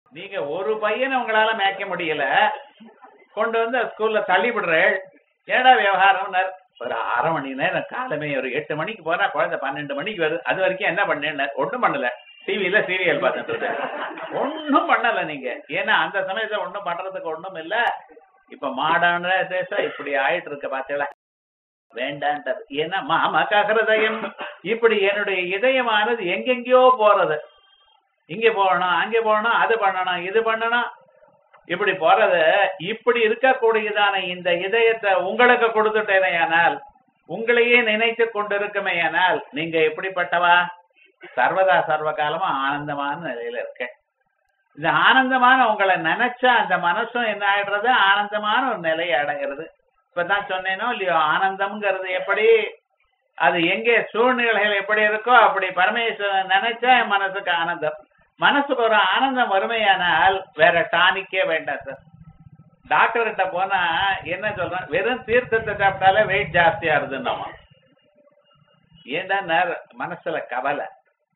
நீங்க ஒரு பையனை உங்களால மேய்க்க முடியல கொண்டு வந்து ஸ்கூல்ல தள்ளி விடுறேள் ஏடா விவகாரம்னார் ஒரு அரை மணி நேரம் காலமே ஒரு எட்டு மணிக்கு போனா குழந்தை பன்னெண்டு மணிக்கு வருது அது வரைக்கும் என்ன பண்ணேன்னு ஒண்ணும் பண்ணல டிவில சீரியல் பார்த்துட்டு இருக்கேன் ஒண்ணும் பண்ணல நீங்க ஏன்னா அந்த சமயத்துல ஒண்ணும் பண்றதுக்கு ஒண்ணும் இல்ல இப்ப மாடான தேசம் இப்படி ஆயிட்டு இருக்க பாத்தீங்களா வேண்டான்றது ஏன்னா மாமக ஹிருதயம் இப்படி என்னுடைய இதயமானது எங்கெங்கயோ போறது இங்க போகணும் அங்க போகணும் அது பண்ணணும் இது பண்ணணும் இப்படி போறது இப்படி இருக்கக்கூடியதான இந்த இதயத்தை உங்களுக்கு கொடுத்துட்டேனையானால் உங்களையே நினைத்து கொண்டிருக்குமேயானால் நீங்க எப்படிப்பட்டவா சர்வதா சர்வ காலமா ஆனந்தமான நிலையில இருக்க இந்த ஆனந்தமான உங்களை நினைச்சா அந்த மனசும் என்ன ஆயிடுறது ஆனந்தமான ஒரு நிலையை அடைகிறது இப்பதான் சொன்னேனோ இல்லையோ ஆனந்தம்ங்கிறது எப்படி அது எங்கே சூழ்நிலைகள் எப்படி இருக்கோ அப்படி பரமேஸ்வரன் நினைச்சா என் மனசுக்கு ஆனந்தம் மனசுக்கு ஒரு ஆனந்தம் வறுமையானால் வேற டானிக்கே வேண்டாம் சார் டாக்டர் கிட்ட போனா என்ன சொல்றான் வெறும் தீர்த்தத்தை சாப்பிட்டாலே வெயிட் ஜாஸ்தியா இருதுன்னு ஏன்டா நேர- மனசுல கவலை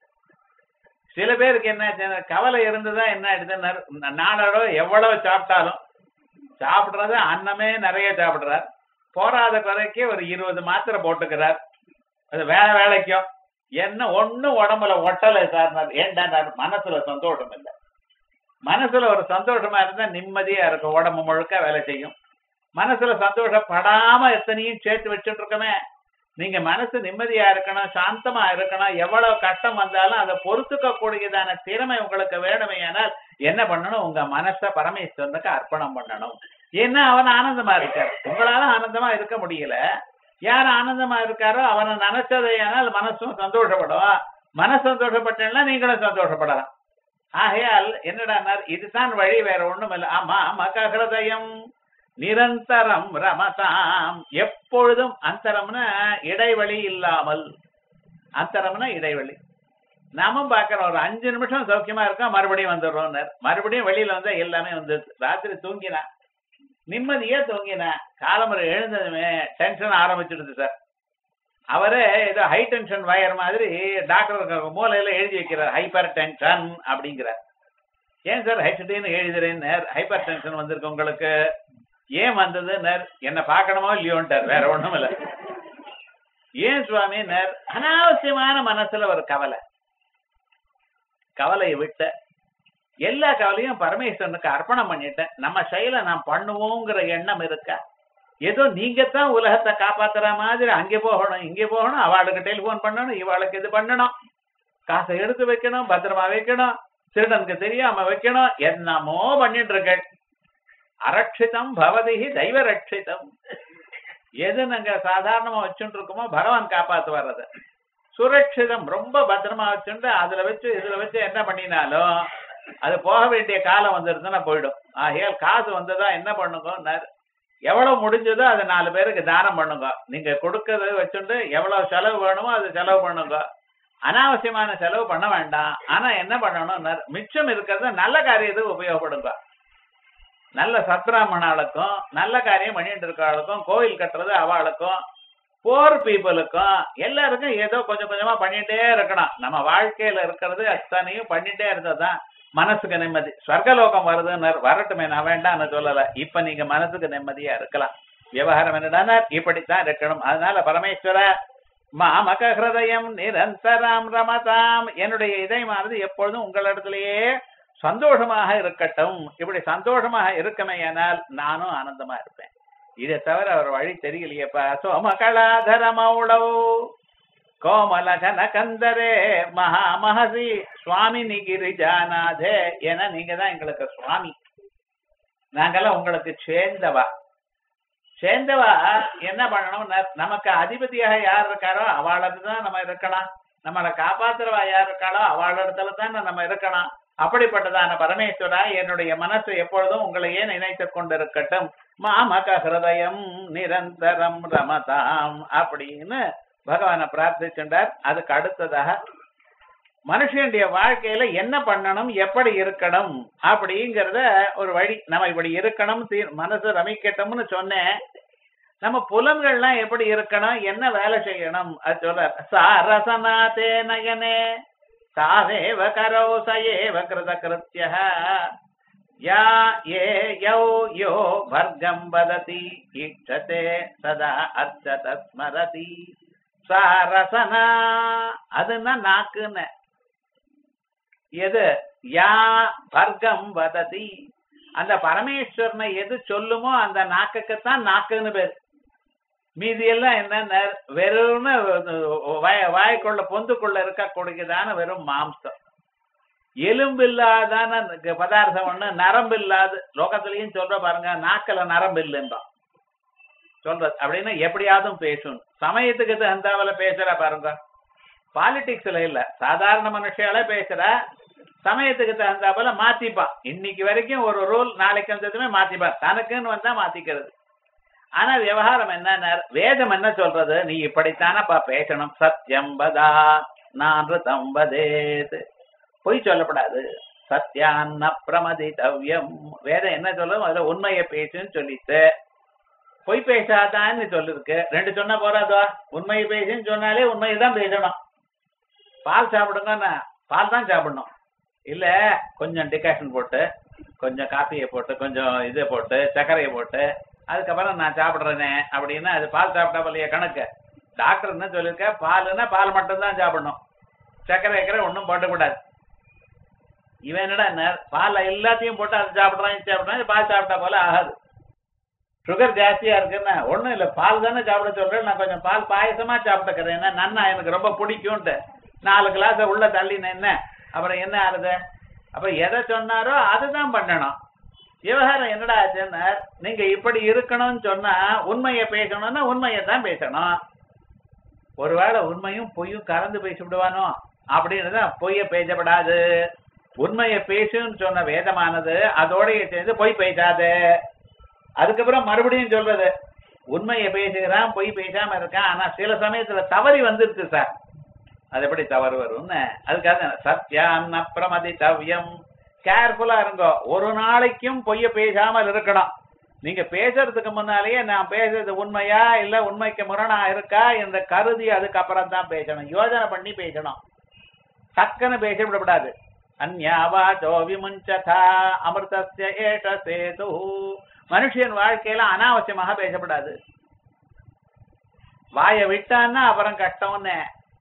சில பேருக்கு என்ன ஆச்சுன்னா, கவலை இருந்ததா என்ன ஆயிடுதுன்னா நாளோட எவ்வளவு சாப்பிட்டாலும் சாப்பிடுறது அன்னமே நிறைய சாப்பிடுறார் போராத குறைக்கு ஒரு இருபது மாத்திரை போட்டுக்கிறார் அது வேலை வேலைக்கும் என்ன ஒண்ணும் உடம்புல ஒட்டலை சார் ஏன்டா மனசுல சந்தோஷம் இல்லை மனசுல ஒரு சந்தோஷமா இருந்தா நிம்மதியா இருக்கும் உடம்பு முழுக்க வேலை செய்யும் மனசுல சந்தோஷப்படாம எத்தனையும் சேர்த்து வச்சுட்டு இருக்கமே நீங்க மனசு நிம்மதியா இருக்கணும் சாந்தமா இருக்கணும் எவ்வளவு கஷ்டம் வந்தாலும் அதை பொறுத்துக்க கூடியதான திறமை உங்களுக்கு வேணுமையானால் என்ன பண்ணணும் உங்க மனசை பரமேஸ்வரனுக்கு அர்ப்பணம் பண்ணணும் ஏன்னா அவன் ஆனந்தமா இருக்கார் உங்களால ஆனந்தமா இருக்க முடியல யார் ஆனந்தமா இருக்காரோ அவனை நினைச்சதையானால் மனசும் சந்தோஷப்படும் மனசு சந்தோஷப்பட்டேன்னா நீங்களும் சந்தோஷப்படலாம் ஆகையால் என்னடா இதுதான் வழி வேற ஒண்ணும் இல்லை ஆமா மக ஹிருதயம் நிரந்தரம் ரமதாம் எப்பொழுதும் அந்தரம்னா இடைவெளி இல்லாமல் அந்தரம்னா இடைவெளி நாமும் பார்க்கிறோம் ஒரு அஞ்சு நிமிஷம் சௌக்கியமா இருக்கோம் மறுபடியும் வந்துடுறோம் மறுபடியும் வெளியில வந்தா எல்லாமே வந்துருது ராத்திரி தூங்கினா நிம்மதியா தூங்கினா காலமுறை எழுந்ததுமே டென்ஷன் ஆரம்பிச்சிடுது சார் அவரே ஏதோ ஹை டென்ஷன் வயர் மாதிரி டாக்டர் மூலையில எழுதி வைக்கிறார் ஹைப்பர் டென்ஷன் அப்படிங்கிறார் ஏன் சார் ஹெச்டின்னு எழுதுறேன் ஹைப்பர் டென்ஷன் வந்திருக்கு உங்களுக்கு ஏன் வந்தது நேர் என்ன பார்க்கணுமோ இல்லையோன்ட்டார் வேற ஒண்ணும் இல்ல ஏன் சுவாமி நேர் அனாவசியமான மனசுல ஒரு கவலை கவலையை விட்ட எல்லா கவலையும் பரமேஸ்வரனுக்கு அர்ப்பணம் பண்ணிட்டேன் நம்ம செயலை நான் பண்ணுவோங்கிற எண்ணம் இருக்கா ஏதோ நீங்க தான் உலகத்தை காப்பாத்துற மாதிரி அங்கே போகணும் இங்கே போகணும் அவளுக்கு டெலிபோன் பண்ணணும் இவாளுக்கு இது பண்ணணும் காசை எடுத்து வைக்கணும் பத்திரமா வைக்கணும் திருடனுக்கு தெரியாம வைக்கணும் என்னமோ பண்ணிட்டு இருக்க அரட்சிதம் பவதி தெய்வ ரட்சிதம் எது நாங்க சாதாரணமா வச்சுட்டு இருக்கோமோ பகவான் காப்பாத்து வர்றது சுரட்சிதம் ரொம்ப பத்திரமா வச்சுட்டு அதுல வச்சு இதுல வச்சு என்ன பண்ணினாலும் அது போக வேண்டிய காலம் வந்துருதுன்னா போயிடும் ஆகையால் காசு வந்ததா என்ன பண்ணுங்க எவ்வளவு முடிஞ்சதோ அதை நாலு பேருக்கு தானம் பண்ணுங்க நீங்க கொடுக்கறத வச்சுட்டு எவ்வளவு செலவு வேணுமோ அது செலவு பண்ணுங்க அனாவசியமான செலவு பண்ண வேண்டாம் ஆனா என்ன பண்ணணும் மிச்சம் இருக்கிறத நல்ல காரியத்துக்கு உபயோகப்படுங்க நல்ல சத்ராமணாளுக்கும் நல்ல காரியம் பண்ணிட்டு இருக்கவளுக்கும் கோயில் கட்டுறது அவளுக்கும் போர் பீப்புளுக்கும் எல்லாருக்கும் ஏதோ கொஞ்சம் கொஞ்சமா பண்ணிட்டே இருக்கணும் நம்ம வாழ்க்கையில இருக்கிறது அத்தனையும் பண்ணிட்டே இருந்ததுதான் மனசுக்கு நிம்மதி ஸ்வர்கலோகம் வருதுன்னு வரட்டுமே நான் வேண்டாம்னு சொல்லல இப்ப நீங்க மனசுக்கு நிம்மதியா இருக்கலாம் விவகாரம் என்னடானா இப்படித்தான் இருக்கணும் அதனால பரமேஸ்வர மாமக ஹிருதயம் நிரந்தரம் ரமதாம் என்னுடைய இதயமானது எப்பொழுதும் உங்களிடத்திலேயே சந்தோஷமாக இருக்கட்டும் இப்படி சந்தோஷமாக இருக்குமேயானால் நானும் ஆனந்தமா இருப்பேன் இதை தவிர அவர் வழி தெரியலையப்பா சோமகலாதர மௌளவ் கோமலகன கந்தரே மகா மகசி சுவாமி நிகிரிஜானாதே என நீங்க தான் எங்களுக்கு சுவாமி நாங்கெல்லாம் உங்களுக்கு சேர்ந்தவா சேர்ந்தவா என்ன பண்ணணும் நமக்கு அதிபதியாக யார் இருக்காரோ அவளிடத்துல தான் நம்ம இருக்கலாம் நம்மளை காப்பாத்துறவா யார் இருக்காளோ அவளிடத்துல தான் நம்ம இருக்கலாம் அப்படிப்பட்டதான பரமேஸ்வரா என்னுடைய மனசு எப்பொழுதும் உங்களையே நினைத்துக் கொண்டிருக்கட்டும் மாமக ஹிருதயம் நிரந்தரம் ரமதாம் அப்படின்னு பகவானை பிரார்த்திச்சுட்டார் அதுக்கு அடுத்ததாக மனுஷனுடைய வாழ்க்கையில என்ன பண்ணணும் எப்படி இருக்கணும் அப்படிங்கறத ஒரு வழி நம்ம இப்படி இருக்கணும் மனசு ரமிக்கட்டும்னு சொன்னேன் நம்ம புலன்கள்லாம் எப்படி இருக்கணும் என்ன வேலை செய்யணும் அது சொல்ற சாரசனா தே நயனே தாவேவ கரோ ச ஏவ கிருதகிருத்யः யா ஏ யௌ யோ வர்க்கம் வததி ஈட்சதே சதா அர்ச்சத ஸ்மரதி சா ரசனா அதுன்னா நாக்குன்னு எது யா வர்க்கம் வததி அந்த பரமேஸ்வரனை எது சொல்லுமோ அந்த நாக்குக்குத்தான் நாக்குன்னு பேர் மீதி எல்லாம் என்ன வெறும் வாய்க்குள்ள பொந்துக்குள்ள இருக்கக்கூடியதான வெறும் மாம்சம் எலும்பு இல்லாதான பதார்த்தம் ஒண்ணு நரம்பு இல்லாது லோகத்திலையும் சொல்ற பாருங்க நாக்கில நரம்பு இல்லைன்றான் சொல்றது அப்படின்னா எப்படியாவது பேசும் சமயத்துக்கு தகுந்தாவில பேசுற பாருங்க பாலிடிக்ஸ்ல இல்ல சாதாரண மனுஷால பேசுற சமயத்துக்கு தகுந்தாப்புல மாத்திப்பான் இன்னைக்கு வரைக்கும் ஒரு ரூல் நாளைக்கு வந்ததுமே மாத்திப்பான் தனக்குன்னு வந்தா மாத்திக்கிறது ஆனா விவகாரம் என்ன வேதம் என்ன சொல்றது நீ இப்படித்தானப்பா பேசணும் சத்தியம் பதா நான் தம்பதேத் பொய் சொல்லப்படாது சத்தியான்ன பிரமதித்தவ்யம் வேதம் என்ன சொல்லும் அதுல உண்மையை பேசுன்னு சொல்லிட்டு பொய் பேசாதான்னு சொல்லிருக்கு ரெண்டு சொன்னா போறாதா உண்மையை பேசுன்னு சொன்னாலே உண்மையை தான் பேசணும் பால் சாப்பிடுங்கன்னா பால் தான் சாப்பிடணும் இல்ல கொஞ்சம் டிகாஷன் போட்டு கொஞ்சம் காஃபியை போட்டு கொஞ்சம் இதை போட்டு சர்க்கரையை போட்டு அதுக்கப்புறம் நான் சாப்பிடுறேனே அப்படின்னா அது பால் சாப்பிட்டா இல்லையா கணக்கு டாக்டர் என்ன சொல்லியிருக்க பாலுன்னா பால் மட்டும்தான் சாப்பிடணும் சர்க்கரை வைக்கிற ஒன்றும் போட்டக்கூடாது இவன் என்னடா பால் எல்லாத்தையும் போட்டு அதை சாப்பிடுறான் இது சாப்பிடுறான் பால் சாப்பிட்டா போல ஆகாது சுகர் ஜாஸ்தியா இருக்குன்னா ஒண்ணும் இல்ல பால் தானே சாப்பிட சொல்றேன் நான் கொஞ்சம் பால் பாயசமா சாப்பிட்டுக்கிறேன் ஏன்னா நன்னா எனக்கு ரொம்ப பிடிக்கும்ட்டு நாலு கிளாஸ் உள்ள தள்ளின என்ன அப்புறம் என்ன ஆறுது அப்ப எதை சொன்னாரோ அதுதான் பண்ணணும் விவகாரம் என்னடா ஆச்சுன்னா நீங்க இப்படி இருக்கணும்னு சொன்னா உண்மையை பேசணும்னா உண்மையை தான் பேசணும் ஒருவேளை உண்மையும் பொய்யும் கலந்து பேசி விடுவானோ அப்படின்னு பொய்ய பேசப்படாது உண்மையை பேசுன்னு சொன்ன வேதமானது அதோடய சேர்ந்து பொய் பேசாது அதுக்கப்புறம் மறுபடியும் சொல்றது உண்மையை பேசுகிறான் பொய் பேசாம இருக்கான் ஆனா சில சமயத்துல தவறி வந்துருச்சு சார் அது எப்படி தவறு வரும்னு அதுக்காக சத்தியான் பிரமதி தவ்யம் கேர்ஃபுல்லா இருங்கோ ஒரு நாளைக்கும் பொய்ய பேசாமல் இருக்கணும் நீங்க பேசுறதுக்கு முன்னாலேயே நான் பேசுறது உண்மையா இல்ல உண்மைக்கு முரணா இருக்கா என்ற கருதி அதுக்கப்புறம் தான் பேசணும் யோஜனை பண்ணி பேசணும் டக்குன்னு பேச விடக்கூடாது அந்யாவாச்சோ விமுஞ்சதா அமிர்தஸ்ய ஏஷ சேது மனுஷன் வாழ்க்கையில அனாவசியமாக பேசப்படாது வாயை விட்டான்னா அப்புறம் கஷ்டம்னு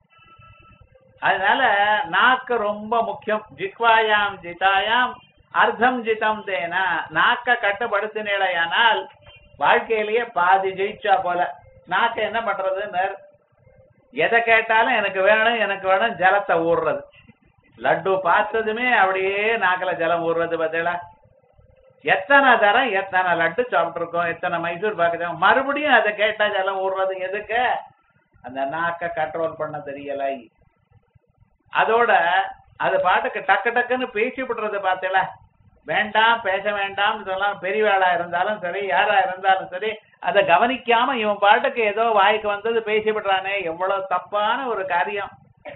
அதனால நாக்கு ரொம்ப முக்கியம் ஜிக்வாயாம் ஜிதாயாம் அர்த்தம் ஜிதம் தேனா நாக்க கட்டுப்படுத்தினேடையானால் வாழ்க்கையிலேயே பாதி ஜெயிச்சா போல நாக்க என்ன பண்றதுன்னு எதை கேட்டாலும் எனக்கு வேணும் எனக்கு வேணும் ஜலத்தை ஊடுறது லட்டு பார்த்ததுமே அப்படியே நாக்கில ஜலம் ஊடுறது பார்த்தீங்களா எத்தனை தரம் எத்தனை லட்டு சாப்பிட்டுருக்கோம் எத்தனை மைசூர் பாக்கு மறுபடியும் அதை கேட்டா ஜலம் ஊடுறது எதுக்கு அந்த நாக்க கண்ட்ரோல் பண்ண தெரியலை அதோட அது பாட்டுக்கு டக்கு டக்குன்னு பேசி விடுறது பார்த்தல வேண்டாம் பேச வேண்டாம்னு சொல்லலாம் பெரியவாளா இருந்தாலும் சரி யாரா இருந்தாலும் சரி அதை கவனிக்காம இவன் பாட்டுக்கு ஏதோ வாய்க்கு வந்தது பேசி விடுறானே எவ்வளவு தப்பான ஒரு காரியம்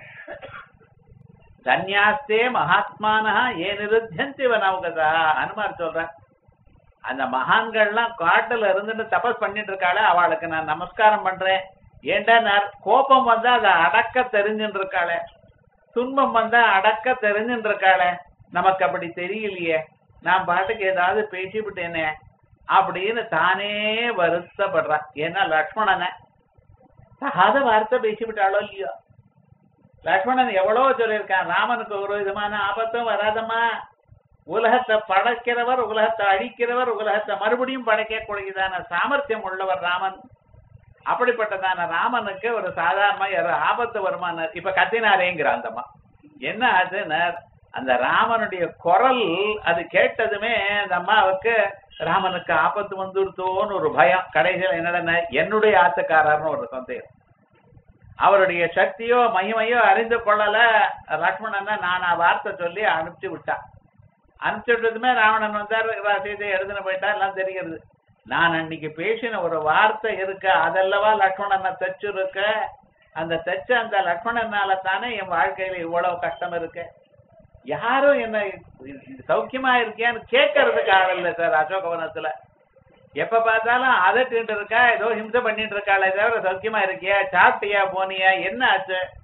தன்யாஸ்தே மகாத்மானா ஏ நிருத்தியந்தி வனவுகதா அனுமார் சொல்ற அந்த மகான்கள்லாம் காட்டுல இருந்துட்டு தபஸ் பண்ணிட்டு இருக்காளே அவளுக்கு நான் நமஸ்காரம் பண்றேன் ஏண்டா கோபம் வந்தா அதை அடக்க தெரிஞ்சுட்டு இருக்காளே துன்பம் வந்தா அடக்க தெரிஞ்சுட்டு இருக்காளே நமக்கு அப்படி தெரியலையே நான் பாட்டுக்கு ஏதாவது பேசிவிட்டேனே அப்படின்னு தானே வருத்தப்படுறா ஏன்னா லக்ஷ்மணனை தகாத வார்த்தை பேசிவிட்டாளோ இல்லையோ லக்ஷ்மணன் எவ்வளவு சொல்லியிருக்கான் ராமனுக்கு ஒரு விதமான ஆபத்தும் வராதம்மா உலகத்தை படைக்கிறவர் உலகத்தை அழிக்கிறவர் உலகத்தை மறுபடியும் படைக்கக்கூடியதான சாமர்த்தியம் உள்ளவர் ராமன் அப்படிப்பட்டதான ராமனுக்கு ஒரு சாதாரண ஆபத்து வருமானார் இப்ப கத்தினாரேங்கிற அந்தம்மா என்ன ஆச்சுன்னா அந்த ராமனுடைய குரல் அது கேட்டதுமே அந்த அம்மாவுக்கு ராமனுக்கு ஆபத்து வந்துடுத்தோன்னு ஒரு பயம் கடைசியில் என்னடா என்னுடைய ஆத்துக்காரர்னு ஒரு சந்தேகம் அவருடைய சக்தியோ மகிமையோ அறிந்து கொள்ளல லக்ஷ்மணன் நான் வார்த்தை சொல்லி அனுப்பிச்சு விட்டான் அனுப்பிச்சு விட்டதுமே ராவணன் வந்தார் சீதை எழுதுன போயிட்டா எல்லாம் தெரிகிறது நான் அன்னைக்கு பேசின ஒரு வார்த்தை இருக்க அதல்லவா லக்ஷ்மணனை தச்சு இருக்க அந்த தச்ச அந்த லக்ஷ்மணனால தானே என் வாழ்க்கையில இவ்வளவு கஷ்டம் இருக்கு யாரும் என்ன சௌக்கியமா இருக்கியான்னு கேட்கறதுக்கு ஆள் இல்லை சார் அசோகவனத்துல எப்ப பார்த்தாலும் அதட்டு இருக்கா ஏதோ ஹிம்சை பண்ணிட்டு இருக்காளே தவிர சௌக்கியமா இருக்கியா சாப்பிட்டியா போனியா என்ன ஆச்சு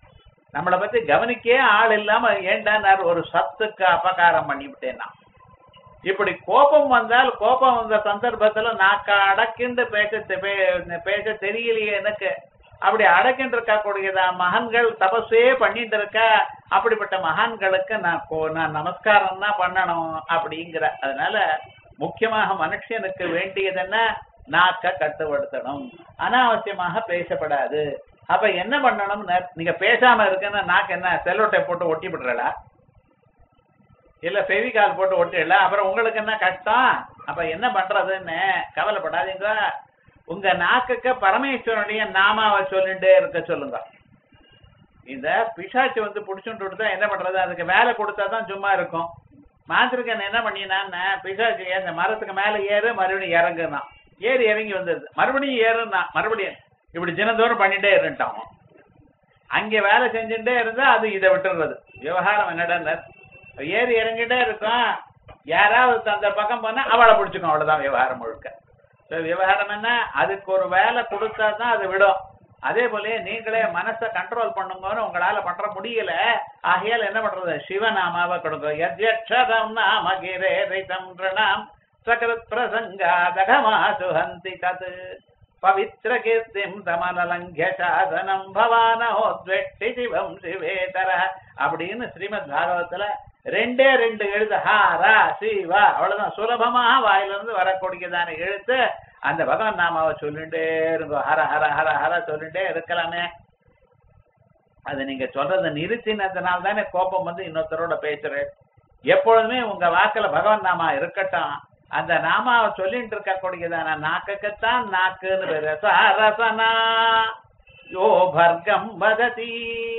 நம்மளை பத்தி கவனிக்கே ஆள் இல்லாம ஏண்டானார் ஒரு சத்துக்கு அபகாரம் பண்ணிவிட்டேன்னா இப்படி கோபம் வந்தால் கோபம் வந்த சந்தர்ப்பத்துல நாக்க அடக்கிண்டு பேச தெ- பே- பேச தெரியலையே எனக்கு அப்படி அடக்கின்று இருக்கக்கூடியதா மகான்கள் தபஸே பண்ணிட்டு இருக்கா அப்படிப்பட்ட மகான்களுக்கு நான் கோ- நான் நமஸ்காரம் தான் பண்ணணும் அப்படிங்கிற அதனால முக்கியமாக மனுஷனுக்கு வேண்டியது என்ன நாக்க கட்டுப்படுத்தணும் அனாவசியமாக பேசப்படாது அப்ப என்ன பண்ணணும் நீங்க பேசாம இருக்குன்னா நாக்கு என்ன செல்லோட்டை போட்டு ஒட்டி விடுறடா இல்ல ஃபெவிகால் போட்டு ஒட்டிடல அப்புறம் உங்களுக்கு என்ன கஷ்டம் அப்ப என்ன பண்றதுன்னு கவலைப்படாதீங்க உங்க நாக்குக்கு பரமேஸ்வரனுடைய நாமாவை சொல்லிட்டே இருக்க சொல்லுங்க இந்த பிசாச்சு வந்து புடிச்சுட்டு விட்டுதா என்ன பண்றது அதுக்கு வேலை கொடுத்தா தான் சும்மா இருக்கும் மாந்திரிகன் என்ன பண்ணினான்னு பிசாச்சு இந்த மரத்துக்கு மேல ஏறு மறுபடியும் இறங்குனா ஏறி இறங்கி வந்துருது மறுபடியும் ஏறுனா மறுபடியும் இப்படி தினந்தோறும் பண்ணிட்டே இருந்துட்டான் அவன். அங்க வேலை செஞ்சுட்டே இருந்தா அது இதை விட்டுறது விவகாரம் என்னடா ஏறி இறங்கிட்டே இருக்கும் யாராவது அந்த பக்கம் போனா அவளை பிடிச்சுக்கும் அவ்வளவுதான் விவகாரம் முழுக்க So, விவகாரம் என்ன அதுக்கு ஒரு வேலை கொடுத்தா தான் அது விடும் அதே போல நீங்களே மனசை கண்ட்ரோல் பண்ணுங்கன்னு உங்களால பண்ற முடியல ஆகையால் என்ன பண்றது சிவநாமாவை கொடுங்க யத்யக்ஷரம் நாம கிரே ரிதம் ரிணாம் சகரத் பிரசங்காதகமா சுஹந்தி தத் பவித்ர கீர்த்திம் தமனலங்கிய சாசனம் பவானோத்வெட்டி சிவம் சிவேதர அப்படின்னு ஸ்ரீமத் பாகவத்துல ரெண்டே ரெண்டு எழுத்து ஹாரா சிவா அவ்வளவுதான் சுலபமாக வாயிலிருந்து வரக்கூடியதான எழுத்து அந்த பகவான் நாமாவை சொல்லிட்டே இருக்கும் ஹர ஹர ஹர ஹர சொல்லிட்டே இருக்கலாமே அது நீங்க சொல்றதை நிறுத்தினதுனால தானே கோபம் வந்து இன்னொருத்தரோட பேசுறேன் எப்பொழுதுமே உங்க வாக்குல பகவான் நாமா இருக்கட்டும் அந்த நாமாவை சொல்லிட்டு இருக்கக்கூடியதான நாக்குக்குத்தான் நாக்குன்னு பேரு சரசனா யோ பர்க்கம் வததி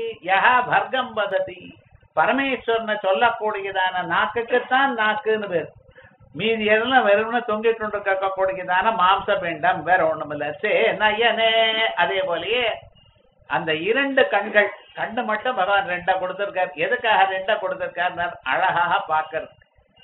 யஹ பர்க்கம் வததி பரமேஸ்வரனை சொல்லக்கூடியதான நாக்குக்குத்தான் நாக்குன்னு பேர் மீதி எல்லாம் வெறும்னு தொங்கிட்டு இருக்கக்கூடியதான மாம்ச பிண்டம் வேற ஒண்ணும் இல்ல சே நயனே அதே போலயே அந்த இரண்டு கண்கள் கண்ணு மட்டும் பகவான் ரெண்டா கொடுத்திருக்கார் எதுக்காக ரெண்டா கொடுத்திருக்கார் அழகாக பார்க்கறது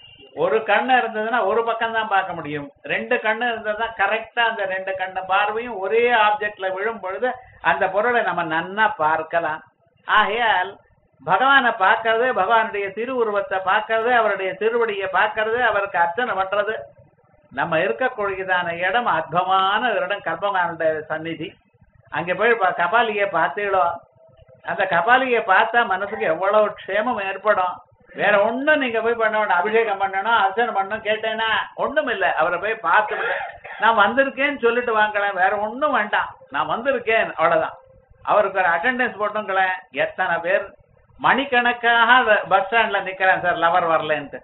ஒரு கண்ணு இருந்ததுன்னா ஒரு பக்கம் தான் பார்க்க முடியும் ரெண்டு கண்ணு இருந்ததுன்னா கரெக்டா அந்த ரெண்டு கண்ணு பார்வையும் ஒரே ஆப்ஜெக்ட்ல விழும் பொழுது அந்த பொருளை நம்ம நன்னா பார்க்கலாம் ஆகையால் பகவானை பார்க்கறது பகவானுடைய திருவுருவத்தை பார்க்கறது அவருடைய திருவடியை பார்க்கறது அவருக்கு அர்ச்சனை பண்றது நம்ம இருக்கக்கூடியதான இடம் அற்பமான ஒரு இடம் கல்பகானுடைய சந்நிதி அங்க போய் ப- கபாலியை பார்த்தீங்களோ அந்த கபாலியை பார்த்தா மனசுக்கு எவ்வளவு க்ஷேமம் ஏற்படும் வேற ஒண்ணும் நீங்க போய் பண்ண வேண்டாம் அபிஷேகம் பண்ணணும் அர்ச்சனை பண்ணணும் கேட்டேன்னா ஒண்ணும் இல்ல அவரை போய் பார்த்து நான் வந்திருக்கேன்னு சொல்லிட்டு வாங்கலாம் வேற ஒண்ணும் வேண்டாம் நான் வந்திருக்கேன் அவ்வளவுதான் அவருக்கு ஒரு அட்டெண்டன்ஸ் போட்டுங்களேன் எத்தனை பேர் மணிக்கணக்காக பஸ் ஸ்டாண்ட்ல நிக்கிறேன் சார் லவர் வரலன்ட்டு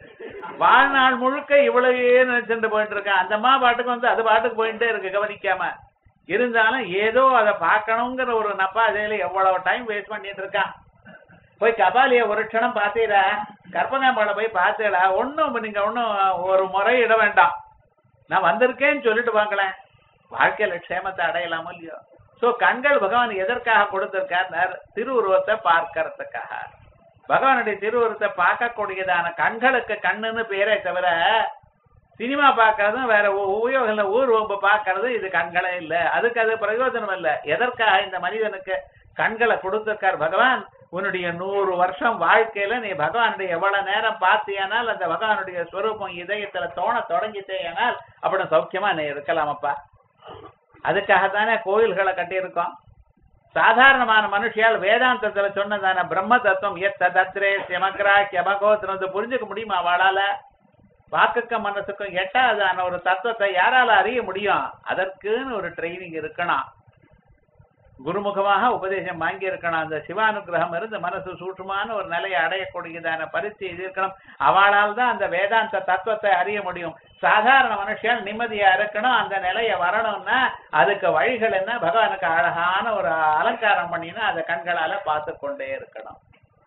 வாழ்நாள் முழுக்க இவ்வளவே நினைச்சுட்டு போயிட்டு இருக்கேன் அந்த அம்மா பாட்டுக்கு வந்து அது பாட்டுக்கு போயிட்டே இருக்கு கவனிக்காம இருந்தாலும் ஏதோ அதை பார்க்கணுங்கிற ஒரு நப்பாதையில எவ்வளவு டைம் வேஸ்ட் பண்ணிட்டு இருக்கான் போய் கபாலிய ஒரு க்ஷணம் பார்த்தீரா கற்பகாம்பாளை போய் பார்த்தீடா ஒண்ணும் நீங்க ஒண்ணும் ஒரு முறை இட வேண்டாம் நான் வந்திருக்கேன்னு சொல்லிட்டு வாங்களேன் வாழ்க்கையில க்ஷேமத்தை அடையலாமோ இல்லையோ சோ கண்கள் பகவான் எதற்காக கொடுத்திருக்கார் திருவுருவத்தை பார்க்கறதுக்காக பகவானுடைய திருவுருவத்தை பார்க்கக்கூடியதான கண்களுக்கு கண்ணுன்னு பேரே தவிர சினிமா பார்க்கறதும் வேற உ- உபயோகம் இல்லை ஊர் வம்பு பார்க்கறது இது கண்களே இல்ல அதுக்கு அது பிரயோஜனம் இல்ல எதற்காக இந்த மனிதனுக்கு கண்களை கொடுத்திருக்கார் பகவான் உன்னுடைய நூறு வருஷம் வாழ்க்கையில நீ பகவானுடைய எவ்வளவு நேரம் பார்த்தியானால் அந்த பகவானுடைய ஸ்வரூபம் இதயத்துல தோண தொடங்கிட்டேயானால் அப்படி சௌக்கியமா நீ இருக்கலாமப்பா அதுக்காகத்தானே கோயில்களை கட்டியிருக்கோம் சாதாரணமான மனுஷியால் வேதாந்தத்துல சொன்னதான பிரம்ம தத்துவம் எத்த தத்ரே சிமக்ரா கியமகோத்திரம் புரிஞ்சுக்க முடியுமா அவளால வாக்குக்கும் மனசுக்கும் எட்டாதான ஒரு தத்துவத்தை யாரால அறிய முடியும் அதற்குன்னு ஒரு ட்ரைனிங் இருக்கணும் குருமுகமாக உபதேசம் வாங்கி இருக்கணும் அந்த சிவானுகிரகம் இருந்து மனசு சூற்றுமான ஒரு நிலையை அடையக்கூடியதான பரிசு இது இருக்கணும் அவளால் தான் அந்த வேதாந்த தத்துவத்தை அறிய முடியும் சாதாரண மனுஷன் நிம்மதியா இருக்கணும் அந்த நிலையை வரணும்னா அதுக்கு வழிகள் என்ன பகவானுக்கு அழகான ஒரு அலங்காரம் பண்ணினா அதை கண்களால பார்த்து கொண்டே இருக்கணும்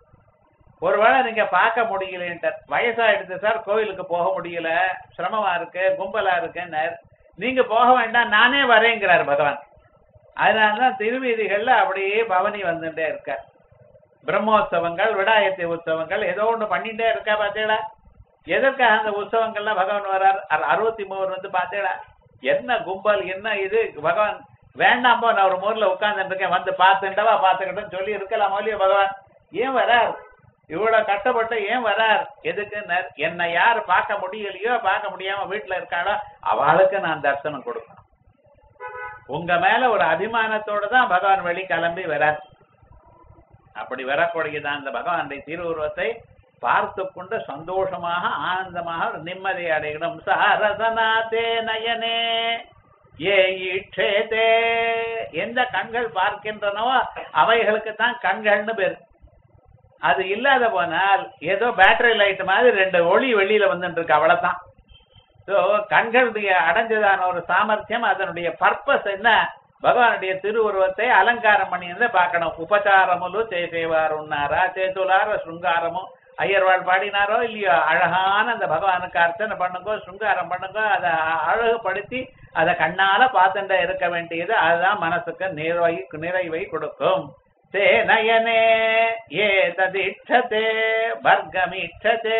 ஒருவேளை நீங்க பார்க்க முடியலன்ட்டு வயசாயிடுது சார் கோயிலுக்கு போக முடியல சிரமமா இருக்கு கும்பலா இருக்குன்னு நீங்க போக வேண்டாம் நானே வரேங்கிறார் பகவான் அதனாலதான் திருவீதிகள்ல அப்படியே பவனி வந்துட்டே இருக்க பிரம்மோற்சவங்கள் விடாயத்தி உற்சவங்கள் ஏதோ ஒண்ணு பண்ணிட்டே இருக்கா பாத்தீங்களா எதற்காக அந்த உற்சவங்கள்ல பகவான் வர்றார் அறு- அறுபத்தி மூணு வந்து பாத்தீங்களா என்ன கும்பல் என்ன இது பகவான் வேண்டாம்போ நான் ஒரு ஊர்ல உட்கார்ந்துட்டு இருக்கேன் வந்து பார்த்துட்டவா பார்த்துக்கிட்டேன்னு சொல்லி இருக்கலாம் இல்லையோ பகவான் ஏன் வரார் இவ்வளவு கஷ்டப்பட்டு ஏன் வரார் எதுக்கு ந- என்னை யார் பார்க்க முடியலையோ பார்க்க முடியாம வீட்டுல இருக்காளோ அவளுக்கு நான் தரிசனம் கொடுக்கணும் உங்க மேல ஒரு அபிமானத்தோட தான் பகவான் வெளி கிளம்பி வரார் அப்படி வரக்கூடியதான் அந்த பகவானுடைய திருவுருவத்தை பார்த்து கொண்டு சந்தோஷமாக ஆனந்தமாக ஒரு நிம்மதி அடையணும் சாரசனாதே நயனே ஏ ஈட்சேதே எந்த கண்கள் பார்க்கின்றனவோ அவைகளுக்கு தான் கண்கள்னு பேர் அது இல்லாத போனால் ஏதோ பேட்டரி லைட் மாதிரி ரெண்டு ஒளி வெளியில வந்துட்டு இருக்கு அவ்வளவுதான் ஸோ கண்களுடைய அடைஞ்சதான ஒரு சாமர்த்தியம் அதனுடைய பர்பஸ் என்ன பகவானுடைய திருவுருவத்தை அலங்காரம் பண்ணி இருந்து பார்க்கணும் உபச்சாரமுலு சேசேவாருன்னாரா சேத்துலார சுங்காரமும் ஐயர்வாள் பாடினாரோ இல்லையோ அழகான அந்த பகவானுக்கு அர்ச்சனை பண்ணுங்க சுங்காரம் பண்ணுங்க அதை அழகுபடுத்தி அதை கண்ணால பார்த்துட்ட இருக்க வேண்டியது அதுதான் மனசுக்கு நிறைவை நிறைவை கொடுக்கும் தே நயனே ஏ ததிட்சதே வர்க்கமிட்சதே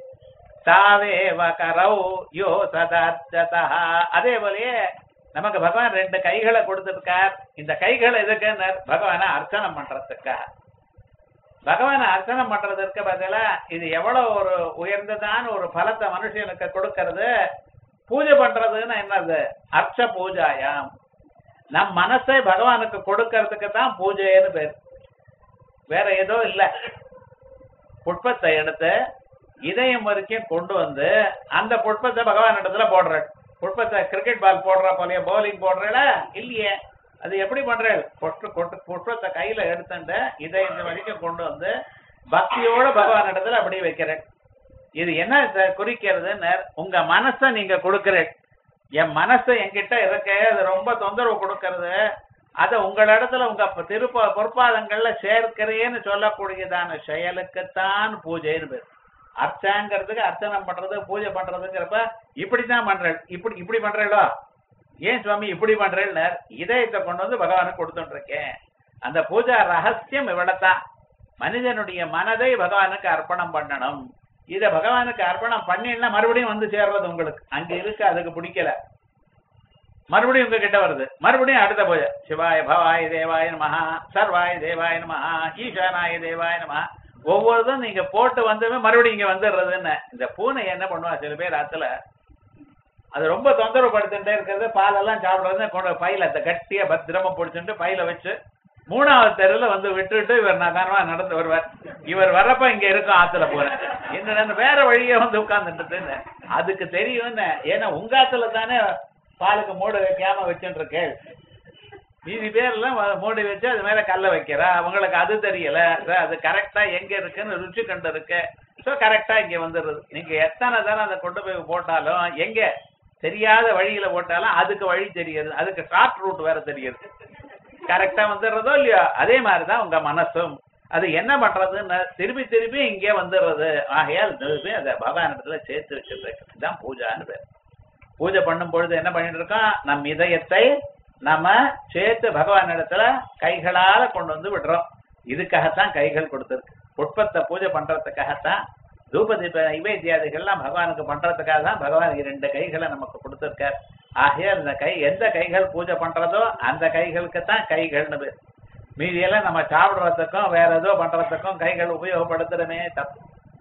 தாவேவ கரௌ யோ சதார்த்ததா அதே போலயே நமக்கு பகவான் ரெண்டு கைகளை கொடுத்திருக்கார் இந்த கைகள் எதுக்குன்னு பகவானை அர்ச்சனம் பண்றதுக்கா பகவானை அர்ச்சனம் பண்றதற்கு பதிலா இது எவ்வளவு ஒரு உயர்ந்ததான ஒரு பலத்தை மனுஷனுக்கு கொடுக்கறது பூஜை பண்றதுன்னு என்னது அர்ச்ச பூஜாயாம் நம் மனசை பகவானுக்கு கொடுக்கறதுக்கு தான் பூஜைன்னு பேர் வேற ஏதோ இல்ல புஷ்பத்தை எடுத்து இதயம் வரைக்கும் கொண்டு வந்து அந்த புஷ்பத்தை பகவான் இடத்துல போடுற புஷ்பத்தை கிரிக்கெட் பால் போடுற போலயே பவுலிங் போடுறல இல்லையே அது எப்படி பண்ற புஷ்ப கொட்டு- புஷ்பத்தை கையில எடுத்துட்டு இதயம் வரைக்கும் கொண்டு வந்து பக்தியோட பகவான் இடத்துல அப்படியே வைக்கிறேன் இது என்ன இத குறிக்கிறதுன்னு உங்க மனசை நீங்க கொடுக்கிறேன் என் மனசு என்கிட்ட இருக்கு அது ரொம்ப தொந்தரவு கொடுக்கறது அதை உங்களிடத்துல உங்க ப- திருப்ப பொற்பாதங்கள்ல சேர்க்கிறேன்னு சொல்லக்கூடியதான செயலுக்குத்தான் பூஜைன்னு பேர் அர்ச்சாங்கிறதுக்கு அர்ச்சனை பண்றது பூஜை பண்றதுங்கிறப்ப இப்படித்தான் பண்றேன் இப்படி இப்படி பண்றேளோ ஏன் சுவாமி இப்படி பண்றேன்னு இதயத்தை கொண்டு வந்து பகவானுக்கு கொடுத்துட்டு இருக்கேன் அந்த பூஜா ரகசியம் இவ்வளவுதான் மனிதனுடைய மனதை பகவானுக்கு அர்ப்பணம் பண்ணணும் இத பகவானுக்கு அர்ப்பணம் பண்ணினா மறுபடியும் வந்து சேர்றது உங்களுக்கு அங்க இருக்கு அதுக்கு பிடிக்கல மறுபடியும் உங்க கிட்ட வருது மறுபடியும் அடுத்த பூஜை சிவாய பவாய தேவாய நமஹா சர்வாய தேவாய நமஹா ஈசானாய தேவாய நமஹா ஒவ்வொருதும் நீங்க போட்டு வந்தவே மறுபடியும் இங்க வந்துடுறதுன்னு இந்த பூனை என்ன பண்ணுவா சில பேர் ஆத்துல அது ரொம்ப தொந்தரவு படுத்துட்டே இருக்கிறது பாலெல்லாம் சாப்பிடுறது கொண்டு பையில அதை கட்டியா பத்திரமா பிடிச்சிட்டு பையில வச்சு மூணாவது தெருல வந்து விட்டுட்டு இவர் நகரமா நடந்து வருவார் இவர் வர்றப்ப இங்க இருக்கும் ஆத்துல போறேன் என்ன வேற வழியே வந்து உட்கார்ந்துட்டு அதுக்கு தெரியும்னு ஏன்னா உங்க ஆத்துல தானே பாலுக்கு மூடு வைக்காம வச்சுட்டு இருக்கேள் மீதி பேர்லாம் வ- மூடி வச்சு அது மேல கல்ல வைக்கிறா அவங்களுக்கு அது தெரியல sir, அது கரெக்டா எங்க இருக்குன்னு ருச்சி கண்டு இருக்கு சோ கரெக்டா இங்க வந்துடுது நீங்க எத்தனை தானே அதை கொண்டு போய் போட்டாலும் எங்க தெரியாத வழியில போட்டாலும் அதுக்கு வழி தெரியுது அதுக்கு ஷார்ட் ரூட் வேற தெரியுது கரெக்டா வந்துடுறதோ இல்லையோ அதே மாதிரிதான் உங்க மனசும் அது என்ன பண்றதுன்னு திருப்பி திருப்பி இங்கே வந்துடுறது ஆகையால் திருப்பி அதை பகவான் இடத்துல சேர்த்து வச்சிருக்க இதுதான் பூஜான்னு பேர் பூஜை பண்ணும் பொழுது என்ன பண்ணிட்டு இருக்கோம் நம் இதயத்தை நம்ம சேர்த்து பகவான் இடத்துல கைகளால கொண்டு வந்து விடுறோம் இதுக்காகத்தான் கைகள் கொடுத்திருக்கு புஷ்பத்தை பூஜை பண்றதுக்காகத்தான் தூப தீப நைவேத்தியாதிகள்லாம் பகவானுக்கு பண்றதுக்காக தான் பகவான் இரண்டு கைகளை நமக்கு கொடுத்திருக்கார் ஆகையால் இந்த கை எந்த கைகள் பூஜை பண்றதோ அந்த கைகளுக்கு தான் கைகள்னு பேர் மீதியெல்லாம் நம்ம சாப்பிடுறதுக்கும் வேற ஏதோ பண்றதுக்கும் கைகள் உபயோகப்படுத்துறமே தப்பு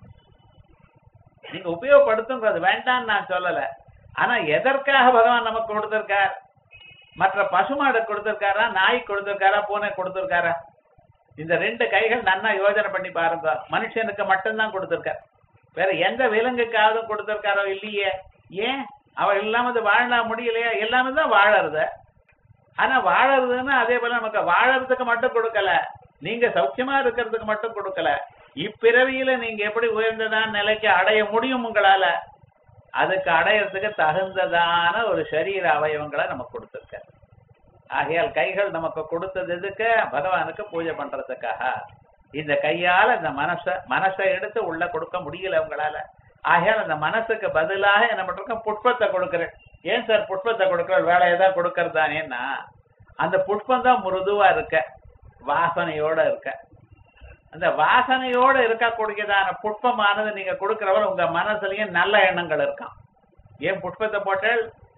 நீங்க உபயோகப்படுத்துங்க அது வேண்டாம்னு நான் சொல்லல ஆனா எதற்காக பகவான் நமக்கு கொடுத்திருக்கார் மற்ற பசுமாடு கொடுத்திருக்காரா நாய் கொடுத்திருக்காரா பூனை கொடுத்திருக்காரா இந்த ரெண்டு கைகள் நன்னா யோசனை பண்ணி பாருங்க மனுஷனுக்கு மட்டும்தான் கொடுத்திருக்கார் வேற எந்த விலங்குக்காவது கொடுத்திருக்காரோ இல்லையே ஏன் அவ இல்லாம அது வாழ முடியலையா எல்லாமே தான் வாழறது ஆனா வாழறதுன்னா அதே போல நமக்கு வாழறதுக்கு மட்டும் கொடுக்கல நீங்க சௌக்கியமா இருக்கிறதுக்கு மட்டும் கொடுக்கல இப்பிறவியில நீங்க எப்படி உயர்ந்ததான நிலைக்கு அடைய முடியும் உங்களால அதுக்கு அடையறதுக்கு தகுந்ததான ஒரு சரீர அவயவங்களை நமக்கு கொடுத்திருக்க ஆகையால் கைகள் நமக்கு கொடுத்தது எதுக்கு பகவானுக்கு பூஜை பண்றதுக்காக இந்த கையால இந்த மனச மனசை எடுத்து உள்ள கொடுக்க முடியல உங்களால ஆகையால் அந்த மனசுக்கு பதிலாக என்ன பண்றோம் புஷ்பத்தை கொடுக்கிறேன் ஏன் சார் புஷ்பத்தை கொடுக்கிற வேலையை தான் கொடுக்கறதானேன்னா அந்த புஷ்பம் தான் மிருதுவா இருக்க வாசனையோட இருக்க அந்த வாசனையோட இருக்கக்கூடியதான புஷ்பமானது நீங்க கொடுக்கிறவர் உங்க மனசுலயும் நல்ல எண்ணங்கள் இருக்கான் ஏன் புஷ்பத்தை போட்டால்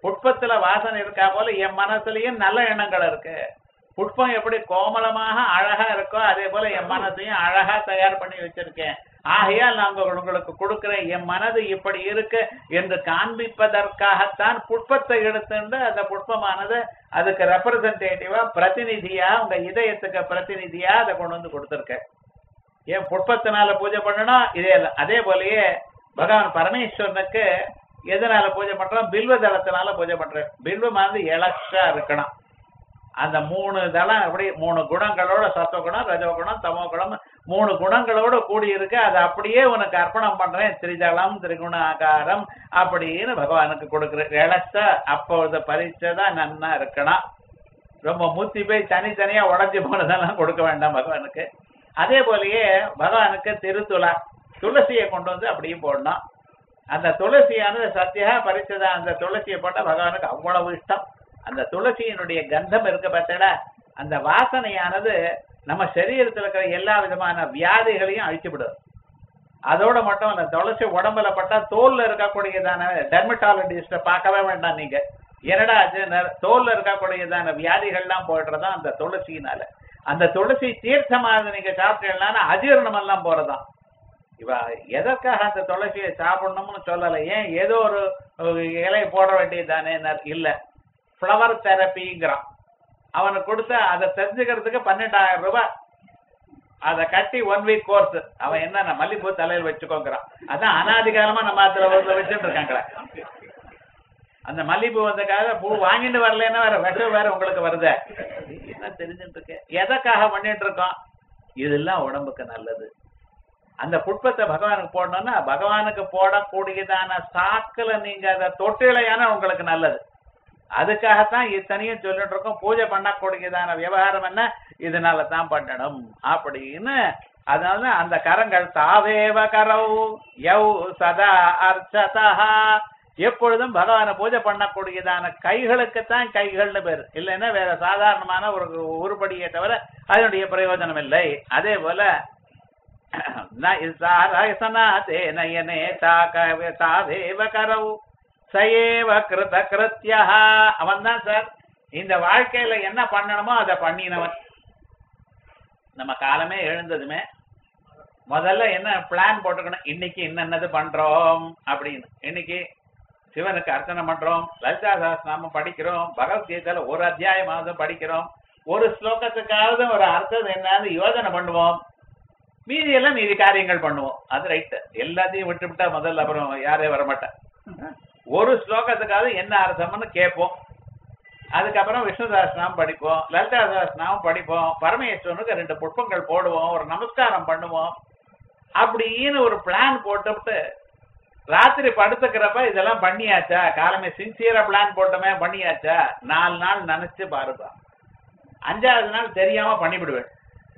புஷ்பத்துல வாசனை இருக்கா போல என் மனசுலயும் நல்ல எண்ணங்கள் இருக்கு புஷ்பம் எப்படி கோமலமாக அழகா இருக்கோ அதே போல என் மனசையும் அழகா தயார் பண்ணி வச்சிருக்கேன் ஆகையால் நாங்க உங்களுக்கு கொடுக்கிறேன் என் மனது இப்படி இருக்கு என்று காண்பிப்பதற்காகத்தான் புஷ்பத்தை எடுத்துண்டு அந்த புஷ்பமானது அதுக்கு ரெப்ரசன்டேட்டிவா பிரதிநிதியா உங்க இதயத்துக்கு பிரதிநிதியா அதை கொண்டு வந்து கொடுத்துருக்கேன் ஏன் புஷ்பத்தினால பூஜை பண்ணணும் இதே இல்ல. அதே போலயே பகவான் பரமேஸ்வரனுக்கு எதனால பூஜை பண்றோம் பில்வ தளத்தினால பூஜை பண்றேன் பில்வமானது இலக்ஷா இருக்கணும் அந்த மூணு தளம் அப்படி மூணு குணங்களோட சத்துவகுணம் ரஜகுணம் தமோ குணம் மூணு குணங்களோட கூடி இருக்கு அதை அப்படியே உனக்கு அர்ப்பணம் பண்றேன் திரிதளம் திரிகுண ஆகாரம் அப்படின்னு பகவானுக்கு கொடுக்குறேன் இலச்ச அப்பொழுது பறிச்சதா நன்னா இருக்கணும் ரொம்ப மூத்தி போய் தனித்தனியா உடஞ்சி போனதெல்லாம் கொடுக்க வேண்டாம் பகவானுக்கு அதே போலயே பகவானுக்கு திருத்துலா துளசியை கொண்டு வந்து அப்படியே போடணும் அந்த துளசியானது சத்தியா பறிச்சதா அந்த துளசியை போட்டா பகவானுக்கு அவ்வளவு இஷ்டம் அந்த துளசியினுடைய கந்தம் இருக்க பார்த்தடா அந்த வாசனையானது நம்ம சரீரத்துல இருக்கிற எல்லா விதமான வியாதிகளையும் அழிச்சு விடும் அதோட மட்டும் அந்த துளசி உடம்புல பட்டா தோல்ல இருக்கக்கூடியதான டெர்மட்டாலஜிஸ்ட பார்க்கவே வேண்டாம் நீங்க என்னடா அது ந- தோல்ல இருக்கக்கூடியதான வியாதிகள்லாம் போயிடுறதா அந்த துளசியினால அந்த துளசி தீர்த்தமானது நீங்க சாப்பிட்டீங்கன்னா அஜீரணம் எல்லாம் போறதாம் இவ எதற்காக அந்த துளசியை சாப்பிடணும்னு சொல்லல ஏன் ஏதோ ஒரு ஒரு இலையை போட வேண்டியதுதானே இல்ல ஃப்ளவர் தெரப்பிங்கிறான் அவனுக்கு கொடுத்த அதை தெரிஞ்சுக்கிறதுக்கு பன்னெண்டாயிரம் ரூபாய் அதை கட்டி ஒன் வீக் கோர்ஸ் அவன் என்ன மல்லிப்பூ தலையில் வச்சுக்கோங்கிறான் அதான் அனாதிகாலமா நம்ம அதுல ஒரு வச்சுட்டு இருக்காங்களே அந்த மல்லிப்பூ வந்தக்காக பூ வாங்கிட்டு வரலன்னா வேற விஷம் வேற உங்களுக்கு வருதே என்ன தெரிஞ்சுட்டு இருக்கேன் எதற்காக பண்ணிட்டு இருக்கோம் இதெல்லாம் உடம்புக்கு நல்லது அந்த புட்பத்தை பகவானுக்கு போடணும்னா பகவானுக்கு போடக்கூடியதான சாக்குல நீங்க அதை தொட்டிலையான உங்களுக்கு நல்லது அதுக்காகத்தான் இத்தனையும் சொல்லிட்டு இருக்கோம் பூஜை பண்ணக்கூடியதான விவகாரம் என்ன இதனால தான் பண்ணணும் அப்படின்னு அதனால அந்த கரங்கள் தாவேவ கரவு யவ் சதா அர்ச்சதா எப்பொழுதும் பகவானை பூஜை பண்ணக்கூடியதான கைகளுக்குத்தான் கைகள்னு பேர் இல்லைன்னா வேற சாதாரணமான ஒரு உருப்படியை தவிர அதனுடைய பிரயோஜனம் இல்லை அதே போல நயசனாதே நயனே தாகவே தாவேவ கரவு சயேவ கிருத கிருத்தியா அவன் தான் சார் இந்த வாழ்க்கையில என்ன பண்ணணுமோ அதை பண்ணினவன் நம்ம காலமே எழுந்ததுமே முதல்ல என்ன பிளான் போட்டுக்கணும் இன்னைக்கு என்னென்னது பண்றோம் அப்படின்னு இன்னைக்கு சிவனுக்கு அர்ச்சனை பண்றோம் லலிதா சகஸ்நாமம் படிக்கிறோம் பகவத்கீதையில ஒரு அத்தியாயமாவது படிக்கிறோம் ஒரு ஸ்லோகத்துக்காவது ஒரு அர்த்தம் என்னன்னு யோசனை பண்ணுவோம் மீதி எல்லாம் மீதி காரியங்கள் பண்ணுவோம் அது ரைட்டு எல்லாத்தையும் விட்டு விட்டா முதல்ல அப்புறம் யாரே வரமாட்டேன் ஒரு ஸ்லோகத்துக்காவது என்ன அர்த்தம்னு கேட்போம் அதுக்கப்புறம் விஷ்ணு சகஸ்நாமம் படிப்போம் லலிதா சகஸ்நாமம் படிப்போம் பரமேஸ்வரனுக்கு ரெண்டு புஷ்பங்கள் போடுவோம் ஒரு நமஸ்காரம் பண்ணுவோம் அப்படின்னு ஒரு பிளான் போட்டுவிட்டு ராத்திரி படுத்துக்கிறப்ப இதெல்லாம் பண்ணியாச்சா காலமே சின்சியரா பிளான் போட்டோமே பண்ணியாச்சா நாலு நாள் நினைச்சு பாருப்பா அஞ்சாவது நாள் தெரியாம பண்ணிவிடுவேன்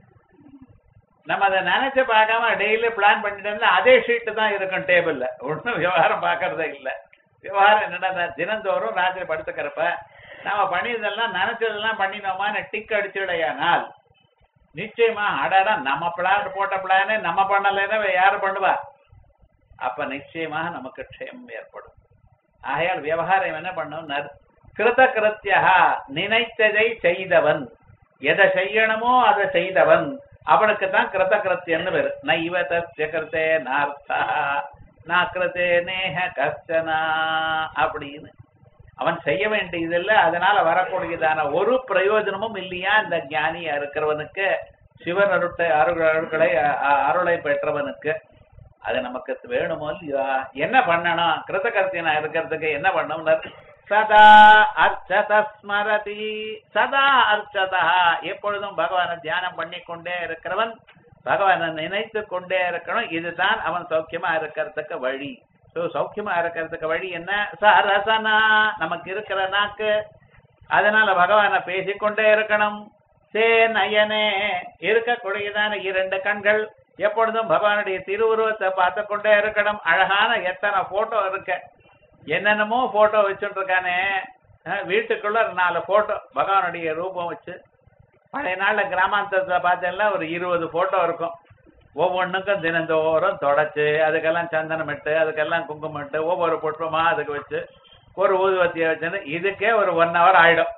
நம்ம அதை நினைச்சு பார்க்காம டெய்லி பிளான் பண்ணிட்டு இருந்தா அதே ஷீட்டு தான் இருக்கும் டேபிள்ல ஒன்றும் விவகாரம் பார்க்கறதே இல்லை விவகாரம் என்னடா தினந்தோறும் ராத்திரி படுத்துக்கிறப்ப நாம பண்ணியதெல்லாம் நினைச்சதெல்லாம் பண்ணினோமான்னு டிக் அடிச்சுடையானால் நிச்சயமா அடாடா நம்ம பிளான் போட்ட பிளானே நம்ம பண்ணலைன்னா யாரு பண்ணுவா அப்ப நிச்சயமாக நமக்கு க்ஷேமம் ஏற்படும் ஆகையால் விவகாரம் என்ன பண்ணும் கிருத கிருத்தியா நினைத்ததை செய்தவன் எதை செய்யணுமோ அதை செய்தவன் அவனுக்கு தான் கிருத கிருத்தியன்னு பேரு நைவ தஸ்ய கிருத்தே நார்த்தா நான் கிருத்தே நேஹ கஷ்டனா அப்படின்னு அவன் செய்ய வேண்டியதில்லை அதனால வரக்கூடியதான ஒரு பிரயோஜனமும் இல்லையா இந்த ஞானியா இருக்கிறவனுக்கு சிவன் அருட்டை அருள் அருள்களை அ- அருளை பெற்றவனுக்கு அது நமக்கு வேணுமோ இல்லையா என்ன பண்ணணும் கிருத்தகர்த்தியனா இருக்கிறதுக்கு என்ன பண்ணணும் சதா அர்ச்சத ஸ்மரதி சதா அர்ச்சதா எப்பொழுதும் பகவானை தியானம் பண்ணி கொண்டே இருக்கிறவன் பகவானை நினைத்து கொண்டே இருக்கணும் இதுதான் அவன் சௌக்கியமா இருக்கிறதுக்கு வழி சோ சௌக்கியமா இருக்கிறதுக்கு வழி என்ன சரசனா நமக்கு இருக்கிற நாக்கு அதனால பகவானை பேசிக்கொண்டே இருக்கணும் சே நயனே இருக்கக்கூடியதான இரண்டு கண்கள் எப்பொழுதும் பகவானுடைய திருவுருவத்தை பார்த்து கொண்டே இருக்கணும் அழகான எத்தனை போட்டோ இருக்க என்னென்னமோ போட்டோ வச்சுட்டு இருக்கானே அஹ், வீட்டுக்குள்ள ஒரு நாலு போட்டோ பகவானுடைய ரூபம் வச்சு பழைய நாள்ல கிராமாந்தரத்துல பார்த்தேன்னா ஒரு இருபது போட்டோ இருக்கும் ஒவ்வொன்றுக்கும் தினந்தோறும் தொடச்சு அதுக்கெல்லாம் சந்தனம் இட்டு அதுக்கெல்லாம் குங்குமம் இட்டு ஒவ்வொரு புஷ்பமா அதுக்கு வச்சு ஒரு ஊதுவத்தியை வச்சுன்னு இதுக்கே ஒரு ஒன் ஹவர் ஆயிடும்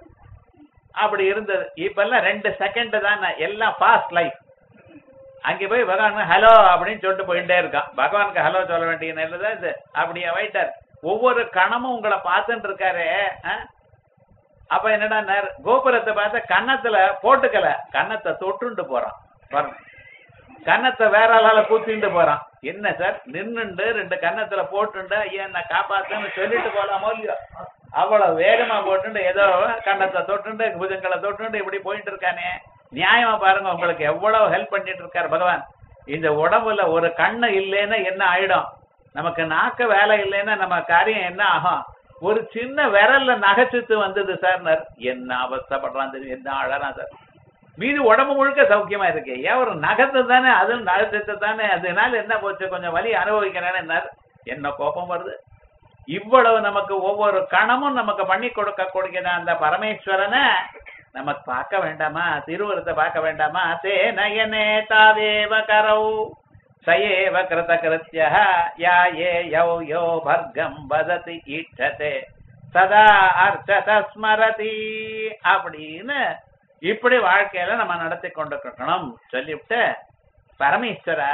அப்படி இருந்தது இப்பெல்லாம் ரெண்டு செகண்ட் தான் எல்லாம் ஃபாஸ்ட் லைஃப் அங்க போய் பகவான் ஹலோ அப்படின்னு சொல்லிட்டு போயிட்டே இருக்கான் பகவானுக்கு ஹலோ சொல்ல வேண்டிய நல்லதா இது அப்படியே வைட்டார் ஒவ்வொரு கணமும் உங்களை பார்த்துட்டு இருக்காரு ஆ? அப்ப என்னடா நேர் கோபுரத்தை பார்த்து கன்னத்துல போட்டுக்கல கன்னத்தை தொட்டுண்டு போறான் பாருங்க கன்னத்தை வேற ஆளால கூத்திட்டு போறான் என்ன சார் நின்னுண்டு ரெண்டு கன்னத்துல போட்டுண்டு ஐயா என்ன காப்பாத்துன்னு சொல்லிட்டு போலாமோ இல்லையோ அவ்வளவு வேகமா போட்டுண்டு ஏதோ கன்னத்தை தொட்டுண்டு புஜங்களை தொட்டுண்டு இப்படி போயிட்டு இருக்கானே நியாயமா பாருங்க உங்களுக்கு எவ்வளவு ஹெல்ப் பண்ணிட்டு இருக்காரு பகவான் இந்த உடம்புல ஒரு கண்ணு இல்லைன்னா என்ன ஆயிடும் நமக்கு நாக்க வேலை இல்லைன்னா நம்ம காரியம் என்ன ஆகும் ஒரு சின்ன விரல்ல நகைச்சுத்து வந்தது சார் என்ன அவஸ்தைப்படுறான் தெரியும் என்ன அழறான் சார் மீது உடம்பு முழுக்க சௌக்கியமா இருக்கு ஏன் ஒரு நகத்தை தானே அதுவும் நகத்தை தானே அதனால என்ன போச்சு கொஞ்சம் வலி அனுபவிக்கிறேன்னு என்ன என்ன கோபம் வருது இவ்வளவு நமக்கு ஒவ்வொரு கணமும் நமக்கு பண்ணி கொடுக்க கொடுக்கிற அந்த பரமேஸ்வரனை நமக்கு பார்க்க வேண்டாமா திருவுருத்தை பார்க்க வேண்டாமா தே நயனே தாவேவ கரௌ சயேவ கிருத கிருத்திய யா ஏ யௌ யோ பர்க்கம் வததி ஈட்சதே சதா அர்ச்சத ஸ்மரதி அப்படின்னு இப்படி வாழ்க்கையில நம்ம நடத்தி கொண்டிருக்கணும் சொல்லிவிட்டு பரமேஸ்வரா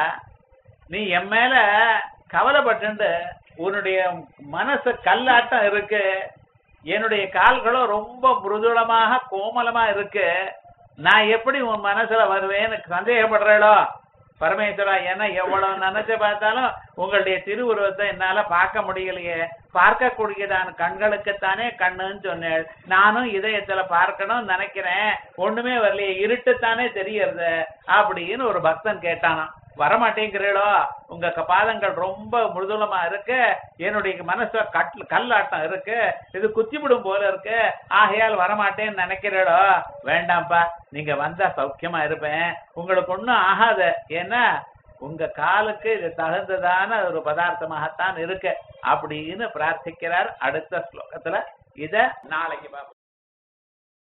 நீ என் மேல கவலைப்பட்டு உன்னுடைய மனசு கல்லாட்டம் இருக்கு என்னுடைய கால்களும் ரொம்ப மிருதுளமாக கோமலமா இருக்கு நான் எப்படி உன் மனசுல வருவேன்னு சந்தேகப்படுறேளோ பரமேஸ்வரா ஏன்னா எவ்வளவு நினைச்சு பார்த்தாலும் உங்களுடைய திருவுருவத்தை என்னால பார்க்க முடியலையே பார்க்க கூடியதான கண்களுக்குத்தானே கண்ணுன்னு சொன்னேன் நானும் இதயத்துல பார்க்கணும்னு நினைக்கிறேன் ஒண்ணுமே வரலையே இருட்டுத்தானே தெரியறது அப்படின்னு ஒரு பக்தன் கேட்டானாம் வரமாட்டேங்கிறீளோ உங்க க- பாதங்கள் ரொம்ப மிருதுளமா இருக்கு என்னுடைய மனசுல கட் கல்லாட்டம் இருக்கு இது குத்திவிடும் போல இருக்கு ஆகையால் வரமாட்டேன்னு நினைக்கிறீளோ வேண்டாம்ப்பா நீங்க வந்தா சௌக்கியமா இருப்பேன் உங்களுக்கு ஒண்ணும் ஆகாது ஏன்னா உங்க காலுக்கு இது தகுந்ததான ஒரு பதார்த்தமாகத்தான் இருக்கு அப்படின்னு பிரார்த்திக்கிறார் அடுத்த ஸ்லோகத்துல இத நாளைக்கு பார்ப்போம்